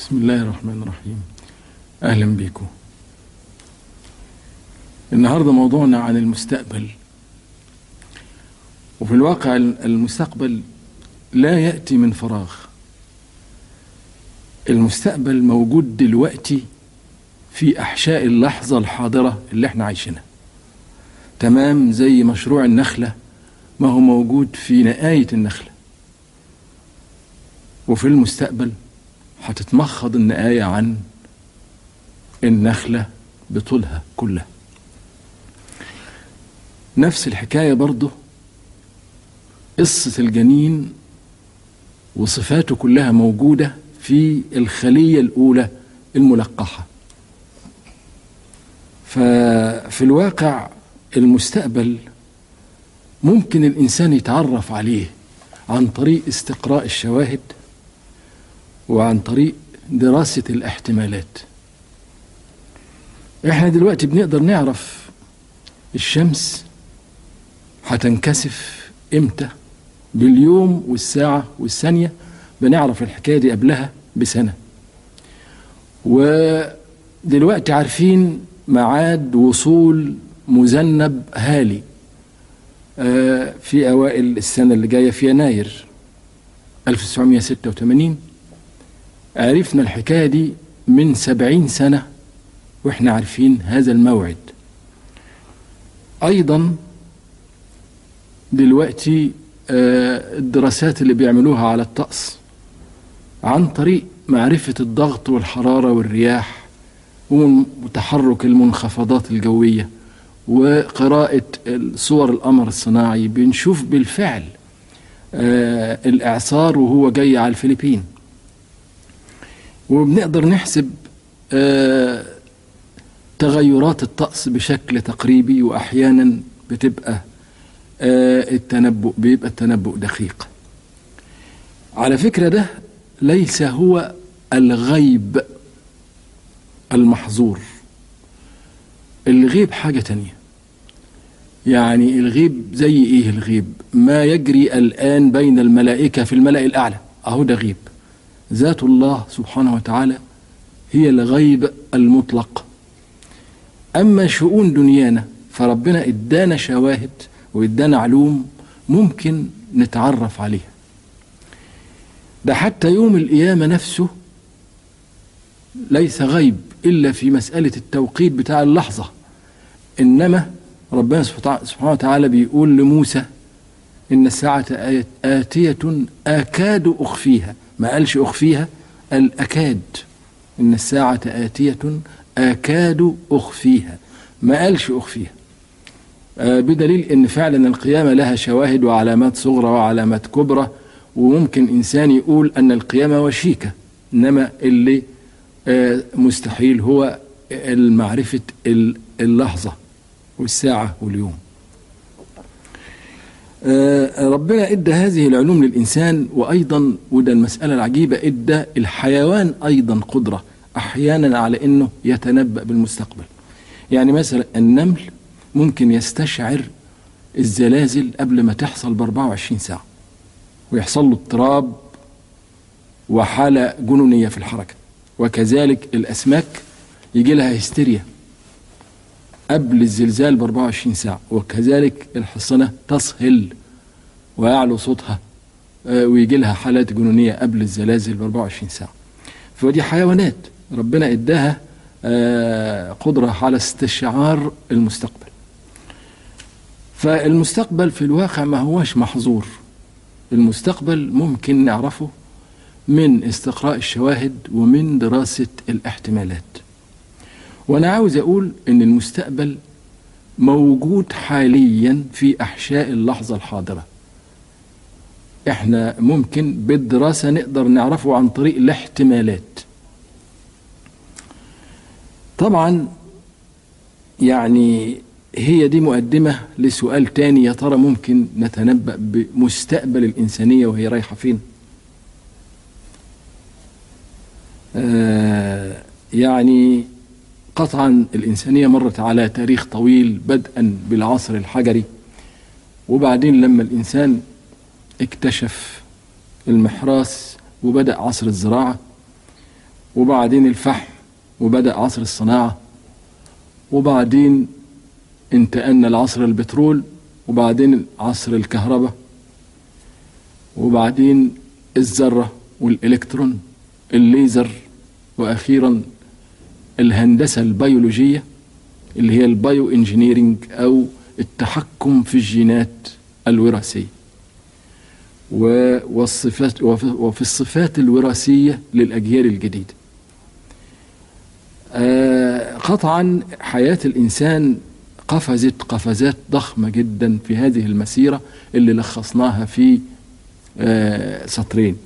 بسم الله الرحمن الرحيم أهلا بكم النهاردة موضوعنا عن المستقبل وفي الواقع المستقبل لا يأتي من فراغ المستقبل موجود دلوقتي في أحشاء اللحظة الحاضرة اللي احنا عايشينها تمام زي مشروع النخلة ما هو موجود في نهاية النخلة وفي المستقبل هتتمخض النهاية عن النخلة بطولها كلها نفس الحكاية برضه قصة الجنين وصفاته كلها موجودة في الخلية الأولى الملقحة ففي الواقع المستقبل ممكن الإنسان يتعرف عليه عن طريق استقراء الشواهد وعن طريق دراسة الاحتمالات احنا دلوقتي بنقدر نعرف الشمس هتنكسف امتى باليوم والساعة والثانية بنعرف الحكاية دي قبلها بسنة ودلوقتي عارفين ميعاد وصول مذنب هالي في أوائل السنة اللي جاية في يناير 1986 عرفنا الحكاية دي من سبعين سنة وإحنا عارفين هذا الموعد أيضا دلوقتي الدراسات اللي بيعملوها على الطقس عن طريق معرفة الضغط والحرارة والرياح وتحرك المنخفضات الجوية وقراءة صور القمر الصناعي بنشوف بالفعل الإعصار وهو جاي على الفلبين وبنقدر نحسب تغيرات الطقس بشكل تقريبي وأحيانا بتبقى التنبؤ بيبقى التنبؤ دقيق على فكرة ده ليس هو الغيب المحظور الغيب حاجة تانية يعني الغيب زي ايه الغيب ما يجري الآن بين الملائكة في الملأ الأعلى أهو ده غيب ذات الله سبحانه وتعالى هي الغيب المطلق أما شؤون دنيانا فربنا إدانا شواهد وإدانا علوم ممكن نتعرف عليها ده حتى يوم القيامة نفسه ليس غيب إلا في مسألة التوقيت بتاع اللحظة إنما ربنا سبحانه وتعالى بيقول لموسى إن الساعة آتية أكاد أخفيها ما قالش أخفيها الأكاد إن الساعة آتية أكاد أخفيها ما قالش أخفيها بدليل ان فعلا القيامه لها شواهد وعلامات صغرى وعلامات كبرى وممكن انسان يقول ان القيامه وشيكه انما اللي مستحيل هو معرفه اللحظه والساعه واليوم ربنا ادى هذه العلوم للانسان وايضا وده المساله العجيبه ادى الحيوان ايضا قدره احيانا على انه يتنبا بالمستقبل يعني مثلا النمل ممكن يستشعر الزلازل قبل ما تحصل ب 24 ساعة ويحصل له اضطراب وحالة جنونية في الحركة وكذلك الأسماك يجي لها هستيريا قبل الزلزال ب 24 ساعة وكذلك الحصنة تصهل ويعلو صوتها ويجي لها حالات جنونية قبل الزلازل ب 24 ساعة فدي حيوانات ربنا اداها قدرة على استشعار المستقبل فالمستقبل في الواقع ما هوش محظور المستقبل ممكن نعرفه من استقراء الشواهد ومن دراسة الاحتمالات وأنا عاوز أقول أن المستقبل موجود حاليا في أحشاء اللحظة الحاضرة احنا ممكن بالدراسة نقدر نعرفه عن طريق الاحتمالات طبعا يعني هي دي مقدمة لسؤال تاني يا ترى ممكن نتنبأ بمستقبل الإنسانية وهي رايحة فين آه يعني قطعا الإنسانية مرت على تاريخ طويل بدءا بالعصر الحجري وبعدين لما الإنسان اكتشف المحراث وبدأ عصر الزراعة وبعدين الفحم وبدأ عصر الصناعة وبعدين انتقلنا لعصر البترول وبعدين عصر الكهرباء وبعدين الذرة والإلكترون الليزر وأخيرا الهندسة البيولوجية اللي هي البايو انجينيرينج أو التحكم في الجينات الوراثية والصفات وفي الصفات الوراثية للأجيال الجديدة قطعا حياة الإنسان قفزت قفزات ضخمة جدا في هذه المسيرة اللي لخصناها في سطرين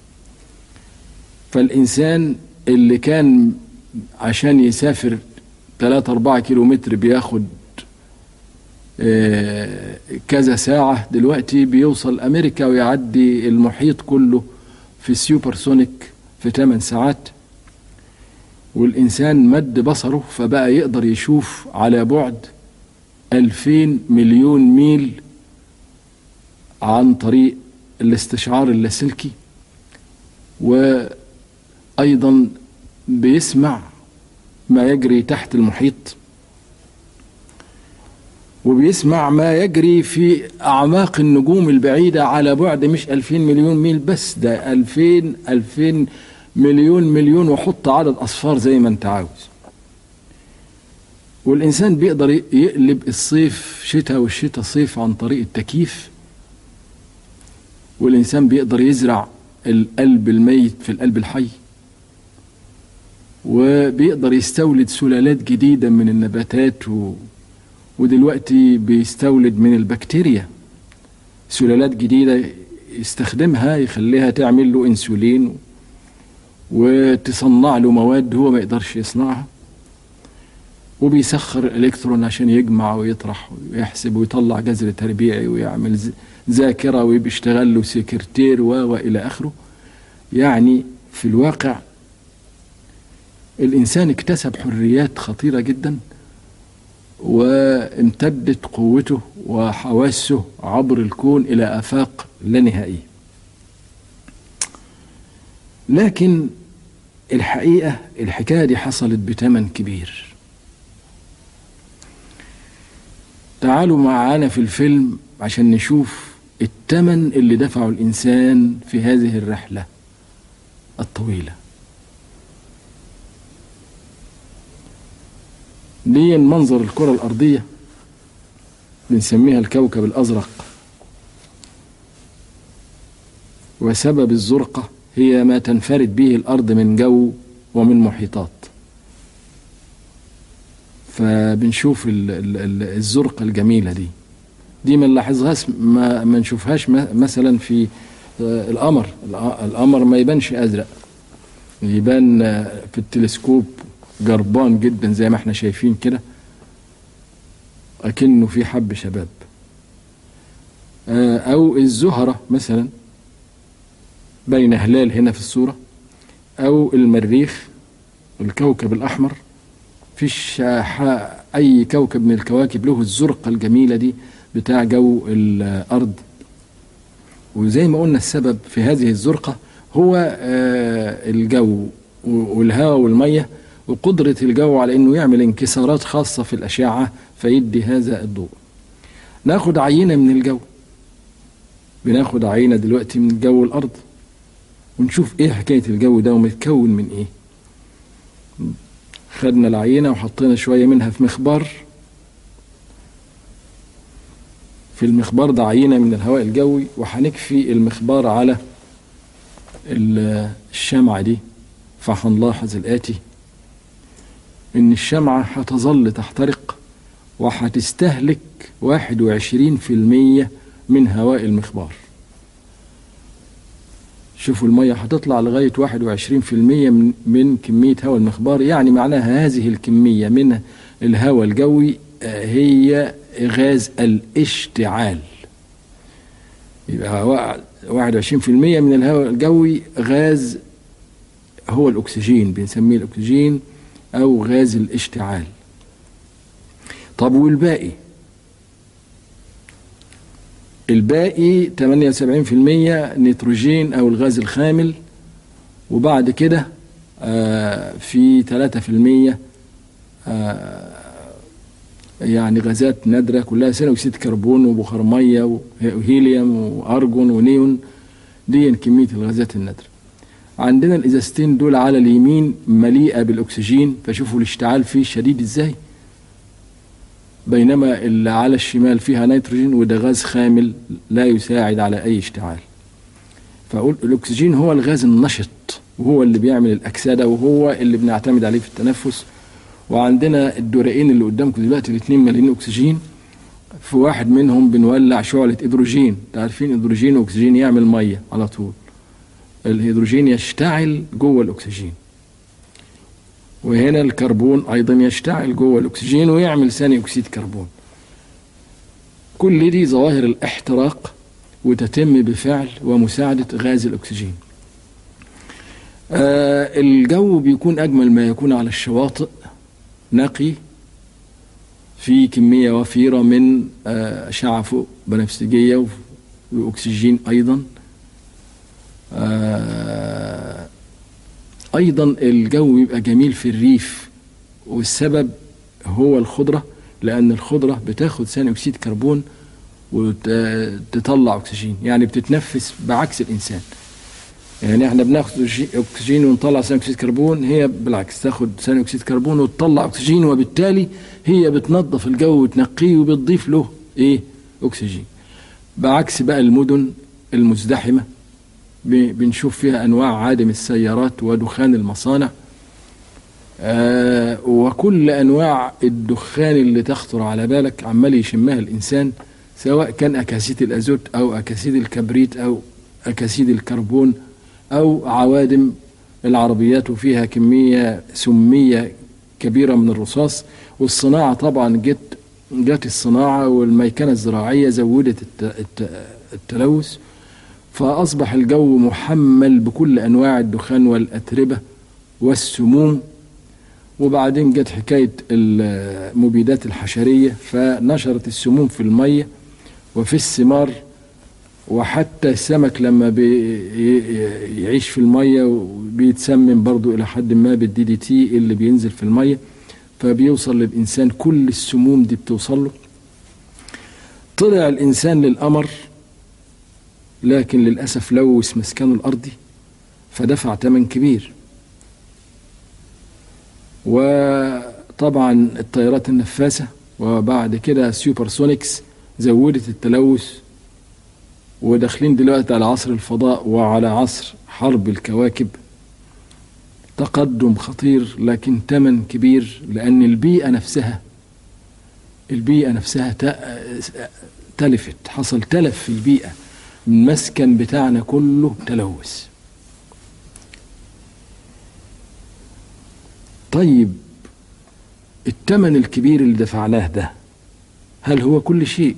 فالإنسان اللي كان عشان يسافر 3 4 كيلومتر بياخد كذا ساعة دلوقتي بيوصل أمريكا ويعدي المحيط كله في سوبرسونيك في 8 ساعات والإنسان مد بصره فبقى يقدر يشوف على بعد 2000 مليون ميل عن طريق الاستشعار اللاسلكي وأيضا بيسمع ما يجري تحت المحيط وبيسمع ما يجري في أعماق النجوم البعيدة على بعد مش 2000 مليون ميل بس ده 2000 2000 مليون مليون وحط عدد أصفار زي ما أنت عاوز والإنسان بيقدر يقلب الصيف شتاء والشتاء صيف عن طريق التكييف والإنسان بيقدر يزرع القلب الميت في القلب الحي وبيقدر يستولد سلالات جديدة من النباتات و... ودلوقتي بيستولد من البكتيريا سلالات جديدة يستخدمها يخليها تعمل له انسولين وتصنع له مواد هو ما يقدرش يصنعها وبيسخر الالكترون عشان يجمع ويطرح ويحسب ويطلع جذر تربيعي ويعمل ذاكرة ويشتغل له سكرتير والى اخره يعني في الواقع الانسان اكتسب حريات خطيرة جدا وامتدت قوته وحواسه عبر الكون الى افاق لا نهائيه لكن الحقيقه الحكايه دي حصلت بثمن كبير تعالوا معانا في الفيلم عشان نشوف الثمن اللي دفعه الانسان في هذه الرحله الطويله دي منظر الكرة الأرضية بنسميها الكوكب الأزرق وسبب الزرقة هي ما تنفرد به الأرض من جو ومن محيطات فبنشوف ال ال الزرقة الجميلة دي دي ما نلاحظهاش ما, ما نشوفهاش مثلا في القمر القمر ما يبانش أزرق يبان في التلسكوب جربان جدا زي ما احنا شايفين كده اكنه في حب شباب او الزهرة مثلا بين هلال هنا في الصورة او المريخ الكوكب الاحمر فيش اي كوكب من الكواكب له الزرقة الجميلة دي بتاع جو الارض وزي ما قلنا السبب في هذه الزرقة هو الجو والهواء والميه وقدرة الجو على انه يعمل انكسارات خاصة في الاشعة فيدي هذا الضوء ناخد عينة من الجو بناخد عينة دلوقتي من جو الارض ونشوف ايه حكاية الجو ده ومتكون من ايه خدنا العينة وحطينا شوية منها في مخبار في المخبار ده عينة من الهواء الجوي وهنكفي المخبار على الشمعة دي فهنلاحظ الآتي إن الشمعة هتظل تحترق وهتستهلك واحد وعشرين في المية من هواء المخبار شوفوا المية هتطلع لغاية واحد وعشرين في المية من, من كمية هواء المخبار يعني معناها هذه الكمية من الهواء الجوي هي غاز الاشتعال يبقى واحد وعشرين في المية من الهواء الجوي غاز هو الأكسجين بنسميه الأكسجين أو غاز الاشتعال طب والباقي الباقي 78% نيتروجين أو الغاز الخامل وبعد كده آه، في 3% آه، يعني غازات نادرة كلها ثاني أكسيد كربون وبخار مية وهيليوم وأرجون ونيون دي كمية الغازات النادرة عندنا الإزازتين دول على اليمين مليئة بالأكسجين فشوفوا الاشتعال فيه شديد إزاي بينما اللي على الشمال فيها نيتروجين وده غاز خامل لا يساعد على أي اشتعال فأقول الأكسجين هو الغاز النشط وهو اللي بيعمل الأكسدة وهو اللي بنعتمد عليه في التنفس وعندنا الدورقين اللي قدامكم دلوقتي الاثنين مليانين أكسجين في واحد منهم بنولع شعلة هيدروجين تعرفين هيدروجين وأكسجين يعمل مية على طول الهيدروجين يشتعل جوه الأكسجين وهنا الكربون أيضا يشتعل جوه الأكسجين ويعمل ثاني أكسيد كربون كل دي ظواهر الاحتراق وتتم بفعل ومساعدة غاز الأكسجين آه الجو بيكون أجمل ما يكون على الشواطئ نقي في كمية وفيرة من آه أشعة فوق بنفسجية وأكسجين أيضا آه أيضا الجو بيبقى جميل في الريف والسبب هو الخضرة لأن الخضرة بتاخد ثاني أكسيد كربون وتطلع أكسجين يعني بتتنفس بعكس الإنسان يعني احنا بناخد اكسجين ونطلع ثاني اكسيد كربون هي بالعكس تاخد ثاني اكسيد كربون وتطلع اكسجين وبالتالي هي بتنظف الجو وتنقيه وبتضيف له ايه اكسجين بعكس بقى المدن المزدحمه بنشوف فيها انواع عادم السيارات ودخان المصانع آه وكل انواع الدخان اللي تخطر على بالك عمال يشمها الانسان سواء كان اكاسيد الازوت او اكاسيد الكبريت او اكاسيد الكربون أو عوادم العربيات وفيها كمية سمية كبيرة من الرصاص والصناعة طبعا جت جت الصناعة والميكنة الزراعية زودت التلوث فأصبح الجو محمل بكل أنواع الدخان والأتربة والسموم وبعدين جت حكاية المبيدات الحشرية فنشرت السموم في المية وفي الثمار وحتى السمك لما بيعيش في المية بيتسمم برضو إلى حد ما بالدي دي تي اللي بينزل في المية فبيوصل للإنسان كل السموم دي بتوصل له طلع الإنسان للقمر لكن للأسف لوث مسكنه الأرضي فدفع ثمن كبير وطبعا الطيارات النفاثة وبعد كده سوبرسونيكس زودت التلوث وداخلين دلوقتي على عصر الفضاء وعلى عصر حرب الكواكب تقدم خطير لكن ثمن كبير لأن البيئة نفسها البيئة نفسها تلفت حصل تلف في البيئة المسكن بتاعنا كله تلوث طيب الثمن الكبير اللي دفعناه ده هل هو كل شيء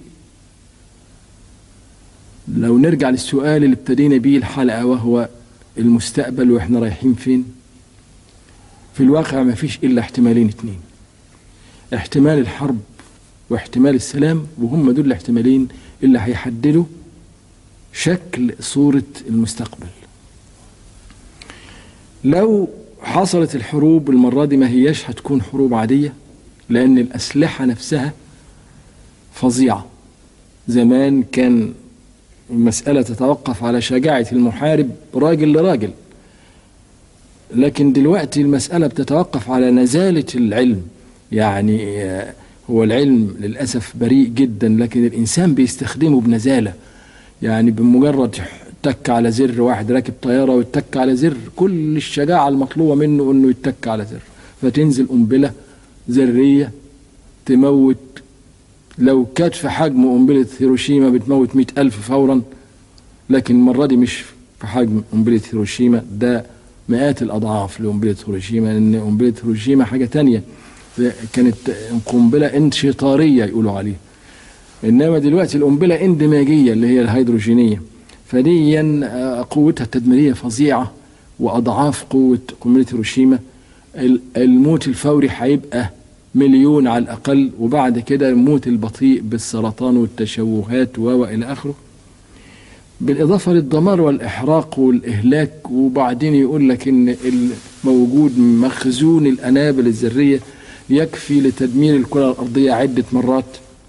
لو نرجع للسؤال اللي ابتدينا بيه الحلقة وهو المستقبل واحنا رايحين فين في الواقع ما فيش إلا احتمالين اتنين احتمال الحرب واحتمال السلام وهم دول الاحتمالين اللي هيحددوا شكل صورة المستقبل لو حصلت الحروب المرة دي ما هياش هتكون حروب عادية لأن الأسلحة نفسها فظيعة زمان كان المسألة تتوقف على شجاعة المحارب راجل لراجل لكن دلوقتي المسألة بتتوقف على نزالة العلم يعني هو العلم للأسف بريء جدا لكن الإنسان بيستخدمه بنزالة يعني بمجرد تك على زر واحد راكب طيارة ويتك على زر كل الشجاعة المطلوبة منه أنه يتك على زر فتنزل قنبلة ذرية تموت لو كانت في حجم قنبلة هيروشيما بتموت مئة ألف فورا لكن المرة دي مش في حجم قنبلة هيروشيما ده مئات الأضعاف لقنبلة هيروشيما لأن قنبلة هيروشيما حاجة تانية كانت قنبلة انشطارية يقولوا عليها إنما دلوقتي القنبلة اندماجية اللي هي الهيدروجينية فدي قوتها التدميرية فظيعة وأضعاف قوة قنبلة هيروشيما الموت الفوري هيبقى مليون على الأقل وبعد كده الموت البطيء بالسرطان والتشوهات و إلى آخره بالإضافة للدمار والإحراق والإهلاك وبعدين يقول لك إن موجود مخزون الأنابل الذرية يكفي لتدمير الكرة الأرضية عدة مرات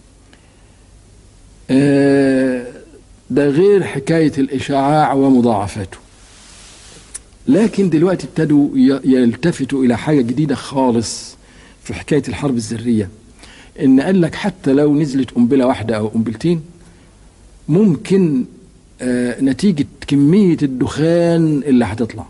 آه، ده غير حكاية الإشعاع ومضاعفاته لكن دلوقتي ابتدوا يلتفتوا إلى حاجة جديدة خالص في حكاية الحرب الذرية إن قال لك حتى لو نزلت قنبلة واحدة أو قنبلتين ممكن آه، نتيجة كمية الدخان اللي هتطلع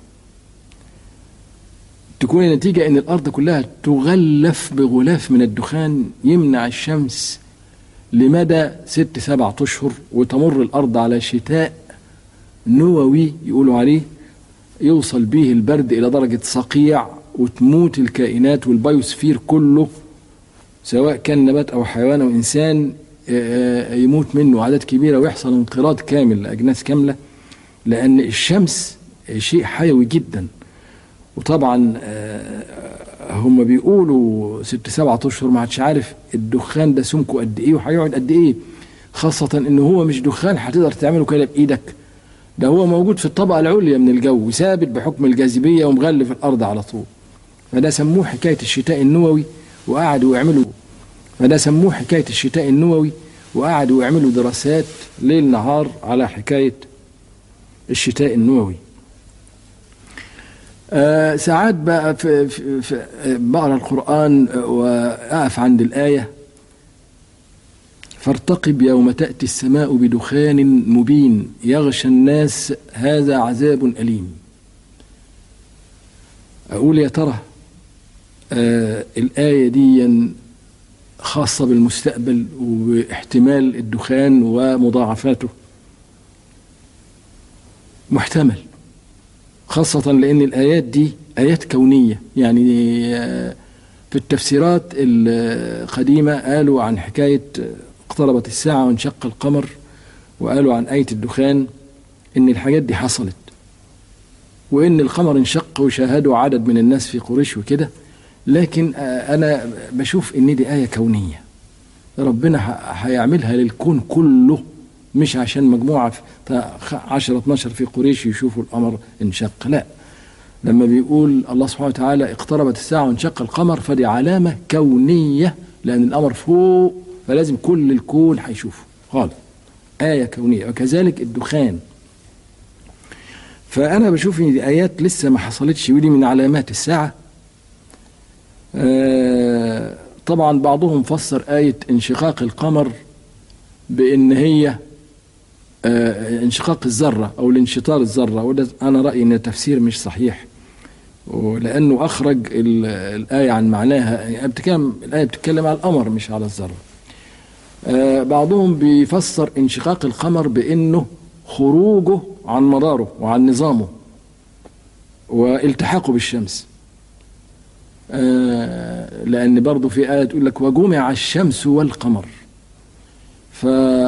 تكون النتيجة أن الأرض كلها تغلف بغلاف من الدخان يمنع الشمس لمدى ست سبعة أشهر وتمر الأرض على شتاء نووي يقولوا عليه يوصل به البرد إلى درجة صقيع وتموت الكائنات والبيوسفير كله سواء كان نبات أو حيوان أو إنسان آه، يموت منه عدد كبيرة ويحصل انقراض كامل لأجناس كاملة لأن الشمس شيء حيوي جدا وطبعا آه، هم بيقولوا ست سبعة اشهر ما عادش عارف الدخان ده سمكه قد ايه وهيقعد قد ايه خاصة ان هو مش دخان هتقدر تعمله كده بايدك ده هو موجود في الطبقة العليا من الجو ثابت بحكم الجاذبية ومغلف الارض على طول فده سموه حكاية الشتاء النووي وقعدوا يعملوا فده سموه حكاية الشتاء النووي وقعدوا يعملوا دراسات ليل نهار على حكاية الشتاء النووي آه ساعات بقى في, في, في بقرا القرآن وأقف عند الآية فارتقب يوم تأتي السماء بدخان مبين يغشى الناس هذا عذاب أليم أقول يا ترى آه الآية دي خاصة بالمستقبل واحتمال الدخان ومضاعفاته محتمل خاصة لأن الآيات دي آيات كونية يعني في التفسيرات القديمة قالوا عن حكاية اقتربت الساعة وانشق القمر وقالوا عن آية الدخان إن الحاجات دي حصلت وإن القمر انشق وشاهدوا عدد من الناس في قريش وكده لكن أنا بشوف إن دي آية كونية ربنا هيعملها للكون كله مش عشان مجموعة 10 12 في قريش يشوفوا القمر انشق لا لما بيقول الله سبحانه وتعالى اقتربت الساعة وانشق القمر فدي علامة كونية لأن القمر فوق فلازم كل الكون هيشوفه خالص آية كونية وكذلك الدخان فأنا بشوف إن دي آيات لسه ما حصلتش ودي من علامات الساعة آه طبعا بعضهم فسر آية انشقاق القمر بأن هي آه انشقاق الذرة أو الانشطار الذرة وده أنا رأيي أن تفسير مش صحيح ولأنه أخرج الآية عن معناها يعني بتكلم الآية بتتكلم على القمر مش على الذرة آه بعضهم بيفسر انشقاق القمر بأنه خروجه عن مداره وعن نظامه والتحاقه بالشمس آه لأن برضه في آية تقول لك وجمع الشمس والقمر ف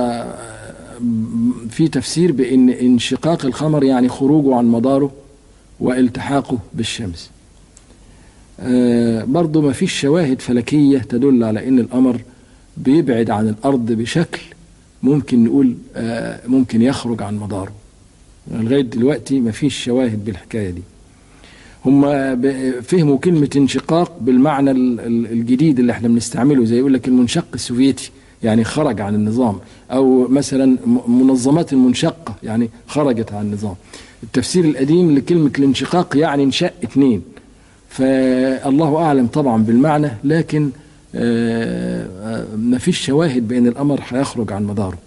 في تفسير بأن انشقاق القمر يعني خروجه عن مداره والتحاقه بالشمس آه برضه ما فيش شواهد فلكية تدل على أن القمر بيبعد عن الأرض بشكل ممكن نقول آه ممكن يخرج عن مداره لغاية دلوقتي ما فيش شواهد بالحكاية دي هم فهموا كلمة انشقاق بالمعنى الجديد اللي احنا بنستعمله زي يقول لك المنشق السوفيتي يعني خرج عن النظام او مثلا منظمات المنشقه يعني خرجت عن النظام التفسير القديم لكلمه الانشقاق يعني انشاء اثنين فالله اعلم طبعا بالمعنى لكن ما فيش شواهد بان الامر هيخرج عن مداره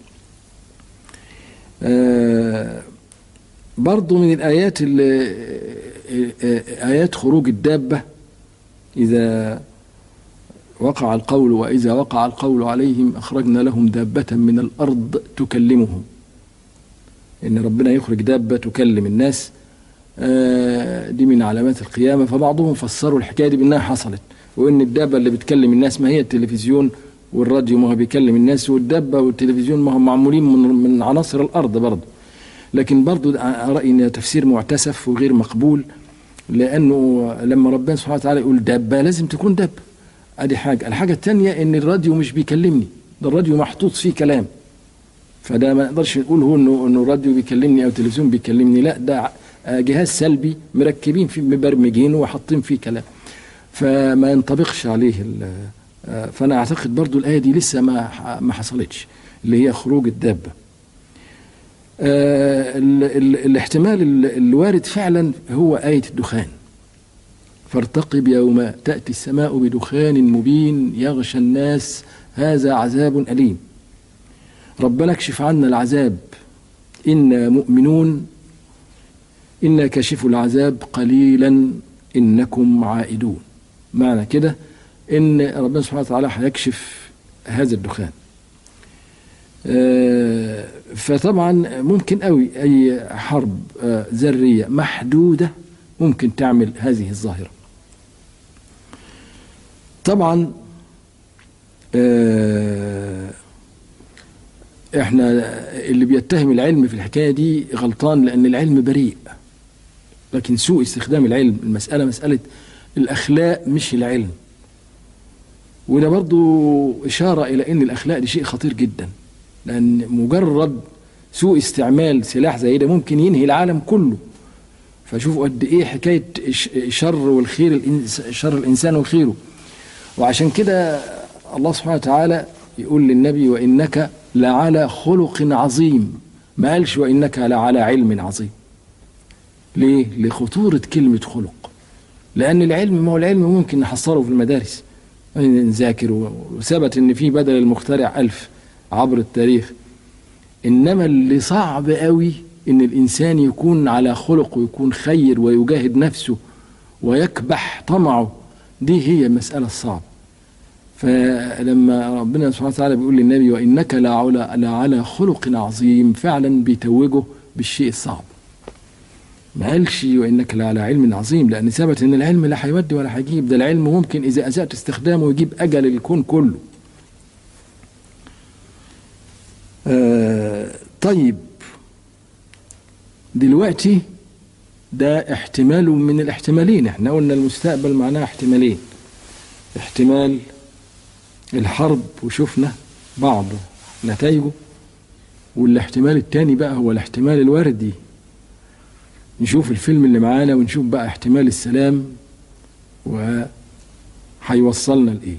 برضو من الايات اللي ايات خروج الدابه اذا وقع القول وإذا وقع القول عليهم أخرجنا لهم دابة من الأرض تكلمهم إن ربنا يخرج دابة تكلم الناس دي من علامات القيامة فبعضهم فسروا الحكاية دي بأنها حصلت وإن الدابة اللي بتكلم الناس ما هي التلفزيون والراديو ما هو بيكلم الناس والدابة والتلفزيون ما هم معمولين من, من عناصر الأرض برضه لكن برضه رأيي إن تفسير معتسف وغير مقبول لأنه لما ربنا سبحانه وتعالى يقول دابة لازم تكون دابة ادي حاجه الحاجه الثانيه ان الراديو مش بيكلمني ده الراديو محطوط فيه كلام فده ما نقدرش نقول هو انه انه الراديو بيكلمني او التلفزيون بيكلمني لا ده آه، جهاز سلبي مركبين فيه مبرمجينه وحاطين فيه كلام فما ينطبقش عليه ال- آه، فانا اعتقد برضو الايه دي لسه ما ما حصلتش اللي هي خروج الدابه آه، ال- ال- الاحتمال ال- الوارد فعلا هو آية الدخان فارتقب يوم تأتي السماء بدخان مبين يغشى الناس هذا عذاب أليم ربنا اكشف عنا العذاب إنا مؤمنون إنا كاشف العذاب قليلا إنكم عائدون معنى كده إن ربنا سبحانه وتعالى هيكشف هذا الدخان آه، فطبعا ممكن قوي اي حرب آه، ذريه محدوده ممكن تعمل هذه الظاهره طبعا آه، احنا اللي بيتهم العلم في الحكايه دي غلطان لان العلم بريء لكن سوء استخدام العلم المساله مساله الاخلاق مش العلم وده برضو اشاره الى ان الاخلاق دي شيء خطير جدا لأن مجرد سوء استعمال سلاح زي ده ممكن ينهي العالم كله فشوفوا قد إيه حكاية الش- الشر والخير الإنس- شر الإنسان وخيره وعشان كده الله سبحانه وتعالى يقول للنبي وإنك لعلى خلق عظيم ما قالش وإنك لعلى علم عظيم ليه؟ لخطورة كلمة خلق لأن العلم ما هو العلم ممكن نحصره في المدارس نذاكر وثبت إن في بدل المخترع ألف عبر التاريخ انما اللي صعب قوي ان الانسان يكون على خلق ويكون خير ويجاهد نفسه ويكبح طمعه دي هي المسألة الصعبة فلما ربنا سبحانه وتعالى بيقول للنبي وإنك لعلى, لعلى خلق عظيم فعلا بيتوجه بالشيء الصعب ما قالش وإنك لعلى علم عظيم لأن ثبت إن العلم لا هيودي ولا هيجيب ده العلم ممكن إذا أسأت استخدامه يجيب أجل الكون كله آه طيب دلوقتي ده احتمال من الاحتمالين احنا قلنا المستقبل معناه احتمالين احتمال الحرب وشفنا بعض نتائجه والاحتمال التاني بقى هو الاحتمال الوردي نشوف الفيلم اللي معانا ونشوف بقى احتمال السلام وهيوصلنا لإيه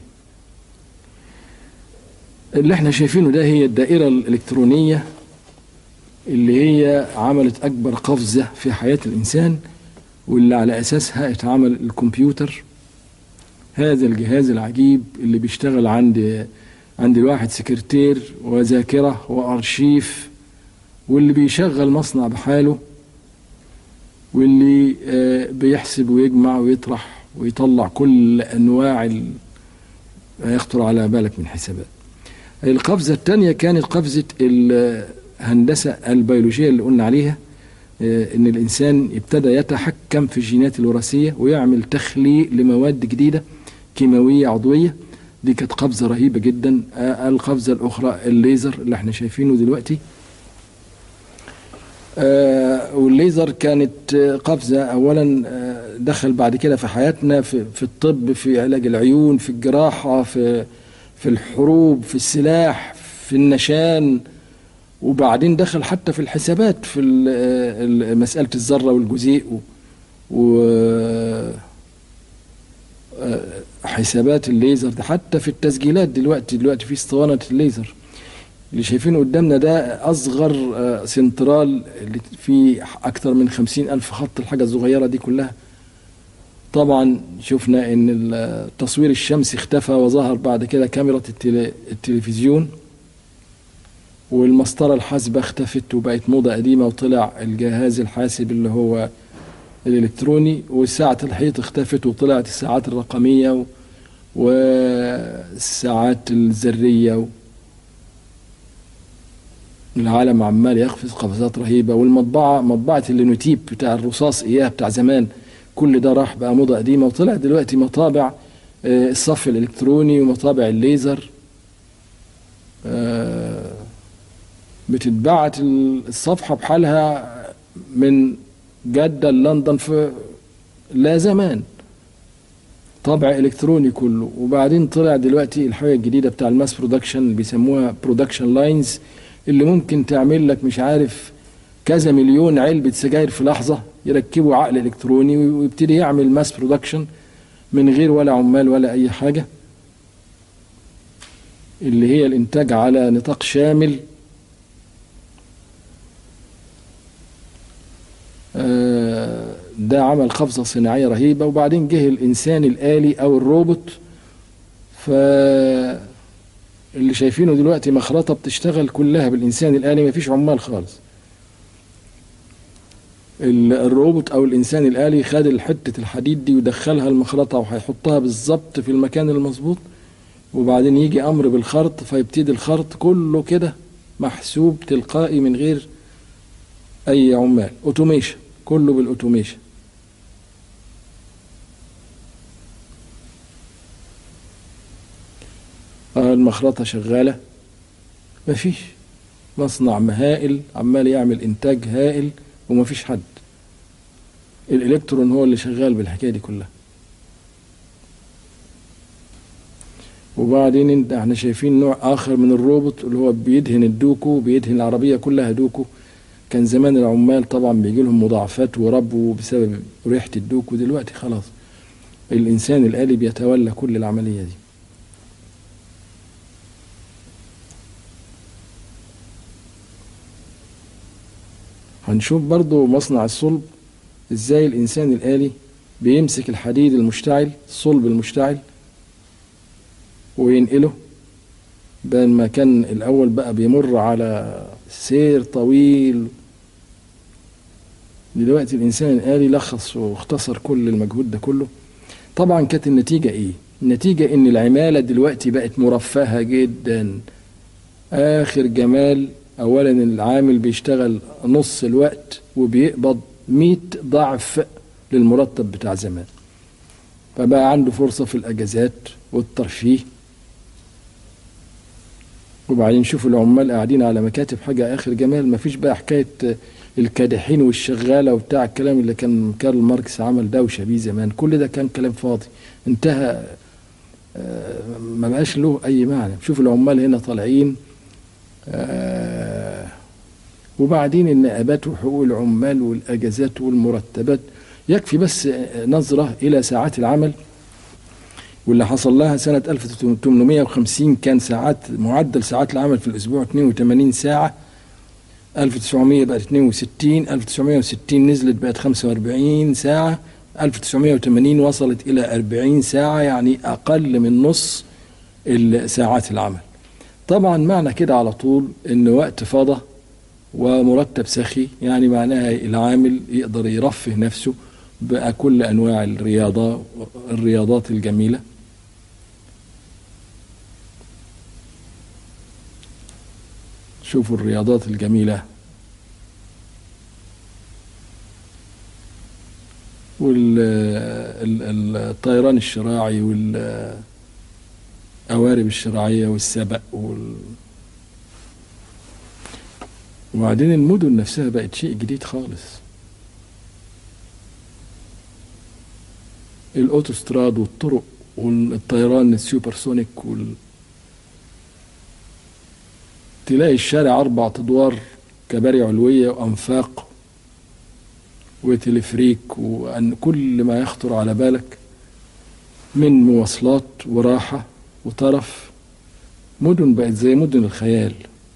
اللي احنا شايفينه ده هي الدائرة الإلكترونية اللي هي عملت أكبر قفزة في حياة الإنسان واللي على أساسها اتعمل الكمبيوتر هذا الجهاز العجيب اللي بيشتغل عند عند الواحد سكرتير وذاكرة وأرشيف واللي بيشغل مصنع بحاله واللي آه، بيحسب ويجمع ويطرح ويطلع كل أنواع ال- ما يخطر على بالك من حسابات القفزة الثانية كانت قفزة الهندسة البيولوجية اللي قلنا عليها آه، إن الإنسان ابتدى يتحكم في الجينات الوراثية ويعمل تخليق لمواد جديدة كيماوية عضوية دي كانت قفزة رهيبة جدا آه، القفزة الأخرى الليزر اللي احنا شايفينه دلوقتي آه، والليزر كانت آه، قفزة أولا آه، دخل بعد كده في حياتنا في, في الطب في علاج العيون في الجراحة في في الحروب في السلاح في النشان وبعدين دخل حتى في الحسابات في ال- ال- مسألة الذرة والجزيء و, و آه، حسابات الليزر ده حتى في التسجيلات دلوقتي دلوقتي في اسطوانة الليزر اللي شايفينه قدامنا ده أصغر آه، سنترال اللي فيه أكثر من خمسين ألف خط الحاجة الصغيرة دي كلها طبعا شفنا ان التصوير الشمسي اختفى وظهر بعد كده كاميرا التل- التلفزيون والمسطرة الحاسبة اختفت وبقت موضة قديمة وطلع الجهاز الحاسب اللي هو الإلكتروني وساعة الحيط اختفت وطلعت الساعات الرقمية و- والساعات الذرية و- العالم عمال يقفز قفزات رهيبة والمطبعة مطبعة اللينوتيب بتاع الرصاص إياه بتاع زمان كل ده راح بقى موضة قديمة وطلع دلوقتي مطابع آه، الصف الإلكتروني ومطابع الليزر آه، بتتبعت الصفحة بحالها من جدة لندن في لا زمان طبع إلكتروني كله وبعدين طلع دلوقتي الحاجة الجديدة بتاع الماس برودكشن اللي بيسموها برودكشن لاينز اللي ممكن تعمل لك مش عارف كذا مليون علبة سجاير في لحظة يركبوا عقل إلكتروني ويبتدي يعمل ماس برودكشن من غير ولا عمال ولا أي حاجة اللي هي الإنتاج على نطاق شامل آه، ده عمل قفزة صناعية رهيبة وبعدين جه الإنسان الآلي أو الروبوت ف اللي شايفينه دلوقتي مخرطة بتشتغل كلها بالإنسان الآلي مفيش عمال خالص ال- الروبوت أو الإنسان الآلي خد حتة الحديد دي ودخلها المخرطة وهيحطها بالظبط في المكان المظبوط وبعدين يجي أمر بالخرط فيبتدي الخرط كله كده محسوب تلقائي من غير أي عمال أوتوميشن كله بالأوتوميشن آه، المخرطة شغالة مفيش مصنع هائل عمال يعمل إنتاج هائل ومفيش حد الإلكترون هو اللي شغال بالحكاية دي كلها وبعدين انت احنا شايفين نوع آخر من الروبوت اللي هو بيدهن الدوكو بيدهن العربية كلها دوكو كان زمان العمال طبعا بيجي لهم مضاعفات وربو بسبب ريحة الدوكو دلوقتي خلاص الإنسان الآلي بيتولى كل العملية دي هنشوف برضو مصنع الصلب ازاي الانسان الالي بيمسك الحديد المشتعل الصلب المشتعل وينقله بدل ما كان الاول بقى بيمر على سير طويل دلوقتي الانسان الالي لخص واختصر كل المجهود ده كله طبعا كانت النتيجه ايه النتيجه ان العماله دلوقتي بقت مرفهه جدا اخر جمال اولا العامل بيشتغل نص الوقت وبيقبض 100 ضعف للمرتب بتاع زمان فبقى عنده فرصة في الأجازات والترفيه وبعدين شوفوا العمال قاعدين على مكاتب حاجة آخر جمال مفيش بقى حكاية الكادحين والشغالة وبتاع الكلام اللي كان كارل ماركس عمل دوشة بيه زمان كل ده كان كلام فاضي انتهى آه، ما بقاش له أي معنى شوف العمال هنا طالعين آه، وبعدين النقابات وحقوق العمال والأجازات والمرتبات يكفي بس آه، نظرة إلى ساعات العمل واللي حصل لها سنة 1850 كان ساعات معدل ساعات العمل في الأسبوع 82 ساعة 1900 بقت 62 1960 نزلت بقت 45 ساعة 1980 وصلت إلى 40 ساعة يعني أقل من نص ساعات العمل طبعا معنى كده على طول ان وقت فضى ومرتب سخي يعني معناها العامل يقدر يرفه نفسه بقى كل انواع الرياضه الرياضات الجميله شوفوا الرياضات الجميله والطيران الشراعي وال القوارب الشراعية والسبق وال... وبعدين المدن نفسها بقت شيء جديد خالص الاوتوستراد والطرق والطيران السوبرسونيك وال... تلاقي الشارع أربع أدوار كباري علوية وأنفاق وتلفريك وأن كل ما يخطر على بالك من مواصلات وراحة وطرف مدن بقت زي مدن الخيال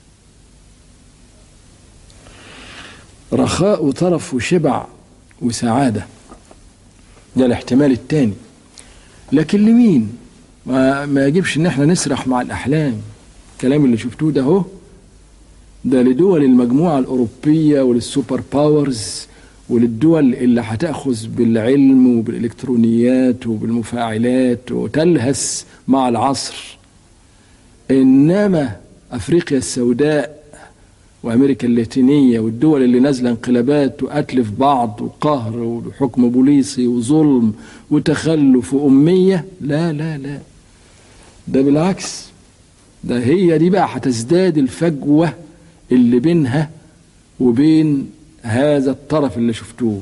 رخاء وطرف وشبع وسعادة ده الاحتمال التاني لكن لمين ما, ما يجبش ان احنا نسرح مع الاحلام الكلام اللي شفتوه ده اهو ده لدول المجموعة الأوروبية وللسوبر باورز وللدول اللي هتأخذ بالعلم وبالإلكترونيات وبالمفاعلات وتلهس مع العصر إنما أفريقيا السوداء وأمريكا اللاتينية والدول اللي نازلة انقلابات وقتل في بعض وقهر وحكم بوليسي وظلم وتخلف وأمية لا لا لا ده بالعكس ده هي دي بقى هتزداد الفجوة اللي بينها وبين هذا الطرف اللي شفتوه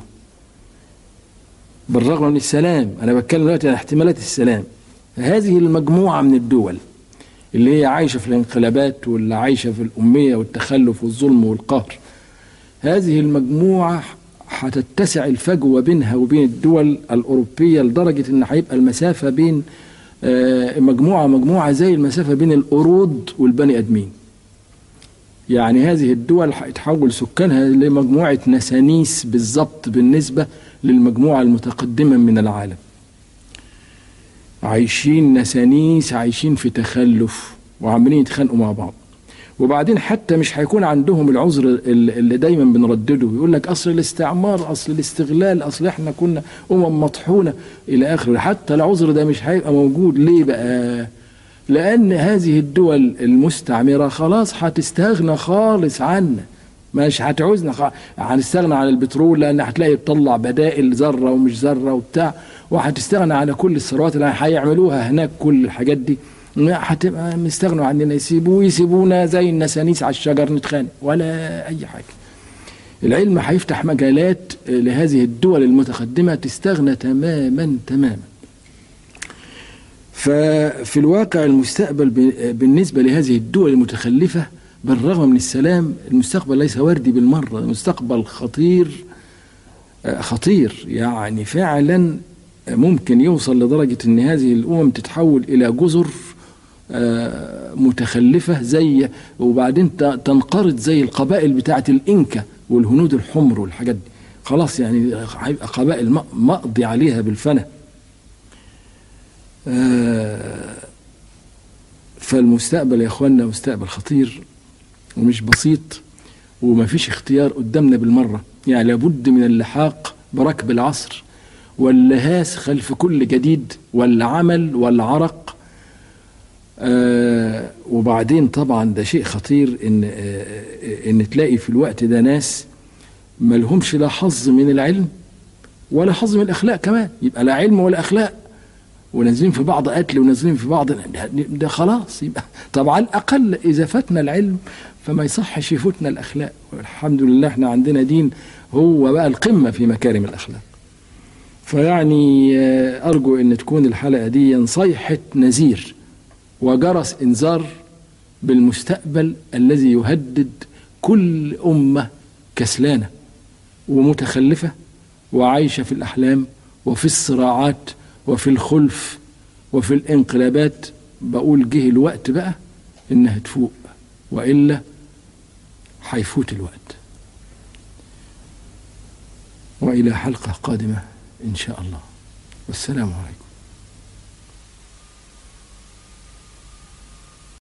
بالرغم من السلام انا بتكلم دلوقتي عن احتمالات السلام هذه المجموعه من الدول اللي هي عايشة في الانقلابات واللي عايشة في الأمية والتخلف والظلم والقهر هذه المجموعة هتتسع الفجوة بينها وبين الدول الأوروبية لدرجة إن هيبقى المسافة بين آه، مجموعة مجموعة زي المسافة بين القرود والبني آدمين يعني هذه الدول هيتحول سكانها لمجموعة نسانيس بالضبط بالنسبة للمجموعة المتقدمة من العالم عايشين نسانيس عايشين في تخلف وعمالين يتخانقوا مع بعض وبعدين حتى مش هيكون عندهم العذر اللي دايما بنردده يقول لك اصل الاستعمار اصل الاستغلال اصل احنا كنا امم مطحونه الى اخره حتى العذر ده مش هيبقى موجود ليه بقى لان هذه الدول المستعمره خلاص هتستغنى خالص عنا مش هتعوزنا خ... هنستغنى عن البترول لان هتلاقي بتطلع بدائل ذره ومش ذره وبتاع وهتستغنى على كل الثروات اللي هيعملوها هناك كل الحاجات دي هتبقى مستغنوا عننا يسيبوا يسيبونا زي النسانيس على الشجر نتخانق ولا اي حاجه العلم هيفتح مجالات لهذه الدول المتقدمه تستغنى تماما تماما ففي الواقع المستقبل بالنسبه لهذه الدول المتخلفه بالرغم من السلام المستقبل ليس وردي بالمره المستقبل خطير خطير يعني فعلا ممكن يوصل لدرجه ان هذه الامم تتحول الى جزر متخلفة زي وبعدين تنقرض زي القبائل بتاعة الإنكا والهنود الحمر والحاجات دي خلاص يعني هيبقى قبائل مقضي عليها بالفنا فالمستقبل يا اخوانا مستقبل خطير ومش بسيط وما فيش اختيار قدامنا بالمرة يعني لابد من اللحاق بركب العصر واللهاس خلف كل جديد والعمل والعرق آه وبعدين طبعا ده شيء خطير ان آه ان تلاقي في الوقت ده ناس ما لهمش لا حظ من العلم ولا حظ من الاخلاق كمان يبقى لا علم ولا اخلاق ونازلين في بعض قتل ونازلين في بعض ده, ده خلاص يبقى طبعا على الاقل اذا فاتنا العلم فما يصحش يفوتنا الاخلاق والحمد لله احنا عندنا دين هو بقى القمه في مكارم الاخلاق فيعني آه ارجو ان تكون الحلقه دي صيحه نذير وجرس انذار بالمستقبل الذي يهدد كل امه كسلانه ومتخلفه وعايشه في الاحلام وفي الصراعات وفي الخلف وفي الانقلابات بقول جه الوقت بقى انها تفوق والا هيفوت الوقت والى حلقه قادمه ان شاء الله والسلام عليكم